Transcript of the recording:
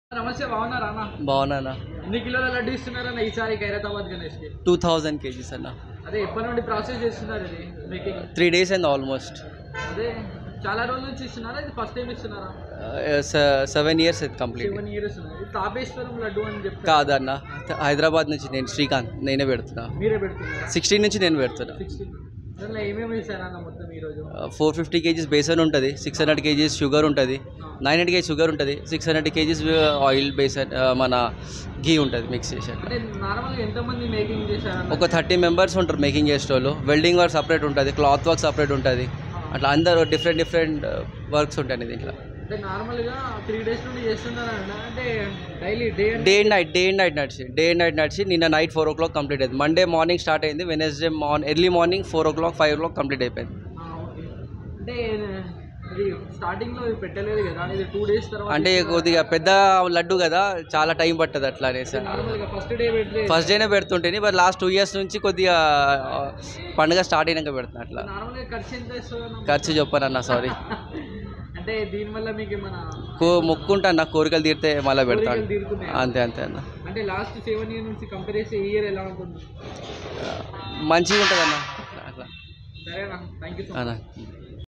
నమస్తే బాగున్నారా అన్న బాగున్నానా ఎన్ని కిలోల లడ్డు ఇస్తున్నారన్న ఈసారి ఖైరతాబాద్ గణేష్ కి టూ థౌజండ్ కేజీస్ అన్న అదే ఎప్పటి నుండి ప్రాసెస్ చేస్తున్నారు ఇది మేకింగ్ త్రీ డేస్ అయింది ఆల్మోస్ట్ అదే చాలా రోజుల నుంచి ఇస్తున్నారా ఇది ఫస్ట్ టైం ఇస్తున్నారా సెవెన్ ఇయర్స్ అది కంప్లీట్ సెవెన్ ఇయర్స్ ఇది తాపేశ్వరం లడ్డు అని చెప్తారు కాదన్న హైదరాబాద్ నుంచి నేను శ్రీకాంత్ నేనే పెడుతున్నా మీరే పెడుతున్నారా సిక్స్టీన్ నుంచి నేను పెడుతున్నా సిక్స్టీన్ దాంట్లో ఏమేమి ఇస్తారన్న మొత్తం ఈరోజు ఫోర్ ఫిఫ్టీ కేజీస్ బేసన్ ఉంటుంది సిక్స్ హండ్రెడ్ కేజీస్ షుగర్ ఉంటుంది నైన్ హండ్రెడ్ కేజీ షుగర్ ఉంటుంది six hundred kgs oil besan మన ఘీ ఉంటుంది మిక్స్ చేసి అట్లా అంటే నార్మల్గా ఎంతమంది మేకింగ్ చేశారన్న ఒక థర్టీ మెంబర్స్ ఉంటారు మేకింగ్ చేసేటోళ్ళు వెల్డింగ్ వర్క్ సపరేట్ ఉంటుంది క్లాత్ వర్క్ సపరేట్ ఉంటుంది అట్లా అందరూ డిఫరెంట్ డిఫరెంట్ వర్క్స్ ఉంటాయి దీంట్లో అంటే నార్మల్గా త్రీ డేస్ నుండి చేస్తున్నారన్న అంటే daily day day and night day and night నడిచి డే అండ్ నైట్ నడిచి నిన్న night four o'clock complete అయింది మండే మార్నింగ్ స్టార్ట్ అయింది Wednesday morning early morning four o'clock five o'clock complete అయిపోయింది okay అంటే ఇది స్టార్టింగ్లో ఇది పెట్టలేదు కదా ఇది టూ డేస్ తర్వాత అంటే కొద్దిగా పెద్ద లడ్డు కదా చాలా టైం పట్టదు అట్లా అనేసి నార్మల్గా ఫస్ట్ డే పెడితే ఫస్ట్ డేనే పెడుతుంటేనే బట్ లాస్ట్ టూ ఇయర్స్ నుంచి కొద్దిగా ఆ, పండుగ స్టార్ట్ అయినాక పెడుతున్నా అట్లా నార్మల్గా ఖర్చు ఎంత ఇస్తుందన్న ఖర్చు చెప్పానన్న సారీ అంటే దీనివల్ల మీకు ఏమైనా కో మొక్కుంటాను నా కోరికలు తీరితే మళ్ళీ పెడతాను కోరికలు తీరుతున్నాయా? అంతే అంతే అన్న అంటే లాస్ట్ సెవెన్ ఇయర్ నుంచి కంపేర్ చేస్తే ఈ ఇయర్ ఎలా ఉంటుంది మంచిగా ఉంటుంది అన్న అట్లా సరేనా థ్యాంక్ యూ సో మచ్ అన్న